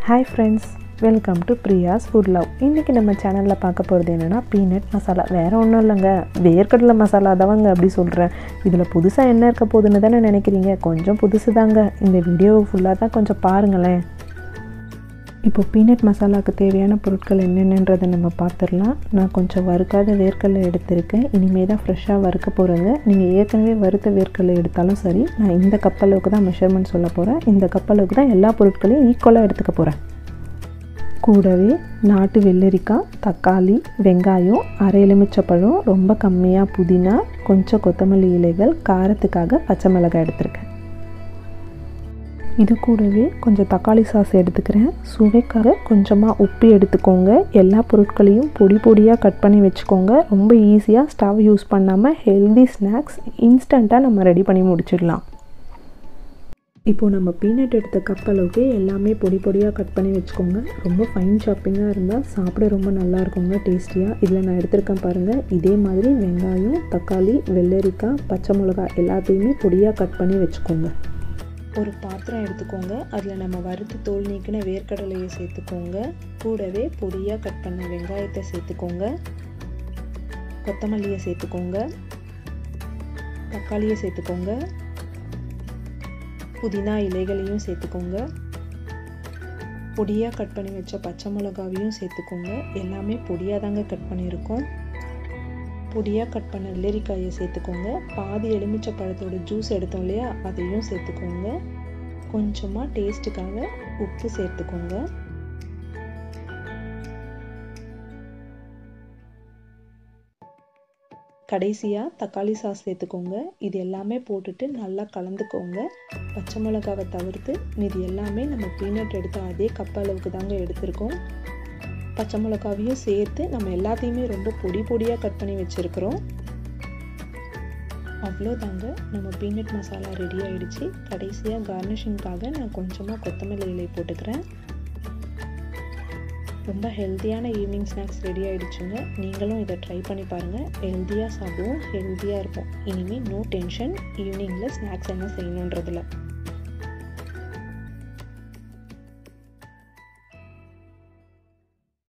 hi friends welcome to Priya's food love இன்றைக்கி நம்ம சேனலில் பார்க்க போகிறது என்னென்னா பீனட் மசாலா வேறு ஒன்றும் இல்லைங்க வேர்க்கடலை மசாலா தாவங்க அப்படி சொல்கிறேன் இதில் புதுசாக என்ன இருக்க போகுதுன்னு தானே நினைக்கிறீங்க கொஞ்சம் புதுசு தாங்க இந்த வீடியோவை ஃபுல்லாக தான் கொஞ்சம் பாருங்களேன் இப்போ பீனட் மசாலாவுக்கு தேவையான பொருட்கள் என்னென்னன்றதை நம்ம பார்த்துடலாம் நான் கொஞ்சம் வறுக்காத வேர்க்கடலை எடுத்திருக்கேன் இனிமேல் தான் ஃப்ரெஷ்ஷாக வறுக்க போகிறேங்க நீங்கள் ஏற்கனவே வறுத்த வேர்க்கடலை எடுத்தாலும் சரி நான் இந்த கப் அளவுக்கு தான் மெஷர்மெண்ட் சொல்ல போகிறேன் இந்த கப் அளவுக்கு தான் எல்லா பொருட்களையும் ஈக்குவலாக எடுத்துக்க போகிறேன் கூடவே நாட்டு வெள்ளரிக்காய் தக்காளி வெங்காயம் அரை எலுமிச்சப்பழம் ரொம்ப கம்மியாக புதினா கொஞ்சம் கொத்தமல்லி இலைகள் காரத்துக்காக பச்சை மிளகாய் எடுத்திருக்கேன் இது கூடவே கொஞ்சம் தக்காளி சாஸ் எடுத்துக்கிறேன் சுவைக்காக கொஞ்சமாக உப்பு எடுத்துக்கோங்க எல்லா பொருட்களையும் பொடி பொடியாக கட் பண்ணி வச்சுக்கோங்க ரொம்ப ஈஸியாக ஸ்டவ் யூஸ் பண்ணாமல் ஹெல்தி ஸ்நாக்ஸ் இன்ஸ்டண்ட்டாக நம்ம ரெடி பண்ணி முடிச்சிடலாம் இப்போது நம்ம பீனட் எடுத்த கப் அளவுக்கு எல்லாமே பொடி பொடியாக கட் பண்ணி வச்சுக்கோங்க ரொம்ப ஃபைன் ஷாப்பிங்காக இருந்தால் சாப்பிட ரொம்ப நல்லா இருக்குங்க டேஸ்டியாக இதில் நான் எடுத்திருக்கேன் பாருங்கள் இதே மாதிரி வெங்காயம் தக்காளி வெள்ளரிக்காய் பச்சை மிளகாய் எல்லாத்தையுமே பொடியாக கட் பண்ணி வச்சுக்கோங்க ஒரு பாத்திரம் எடுத்துக்கோங்க அதில் நம்ம வறுத்து தோல் நீக்கின வேர்க்கடலையை சேர்த்துக்கோங்க கூடவே பொடியாக கட் பண்ண வெங்காயத்தை சேர்த்துக்கோங்க கொத்தமல்லியை சேர்த்துக்கோங்க தக்காளியை சேர்த்துக்கோங்க புதினா இலைகளையும் சேர்த்துக்கோங்க பொடியாக கட் பண்ணி வச்ச பச்சை மிளகாவையும் சேர்த்துக்கோங்க எல்லாமே பொடியாக தாங்க கட் பண்ணியிருக்கோம் பொடியாக கட் பண்ண வெள்ளரிக்காயை சேர்த்துக்கோங்க பாதி எலுமிச்சை பழத்தோட ஜூஸ் எடுத்தோம் இல்லையா அதையும் சேர்த்துக்கோங்க கொஞ்சமாக டேஸ்ட்டுக்காக உப்பு சேர்த்துக்கோங்க கடைசியாக தக்காளி சாஸ் சேர்த்துக்கோங்க இது எல்லாமே போட்டுட்டு நல்லா கலந்துக்கோங்க பச்சை மிளகாவை தவிர்த்து மீது எல்லாமே நம்ம பீனட் எடுத்த அதே கப் அளவுக்கு தாங்க எடுத்திருக்கோம் பச்சை மிளகாவையும் சேர்த்து நம்ம எல்லாத்தையுமே ரொம்ப பொடி பொடியாக கட் பண்ணி வச்சுருக்குறோம் அவ்வளோதாங்க நம்ம பீனட் மசாலா ரெடி ஆகிடுச்சு கடைசியாக கார்னிஷிங்காக நான் கொஞ்சமாக கொத்தமல்லி இலை போட்டுக்கிறேன் ரொம்ப ஹெல்த்தியான ஈவினிங் ஸ்நாக்ஸ் ரெடி ஆகிடுச்சுங்க நீங்களும் இதை ட்ரை பண்ணி பாருங்கள் ஹெல்த்தியாக சாப்பிடுவோம் ஹெல்த்தியாக இருப்போம் இனிமேல் நோ டென்ஷன் ஈவினிங்கில் ஸ்நாக்ஸ் என்ன செய்யணுன்றதில்ல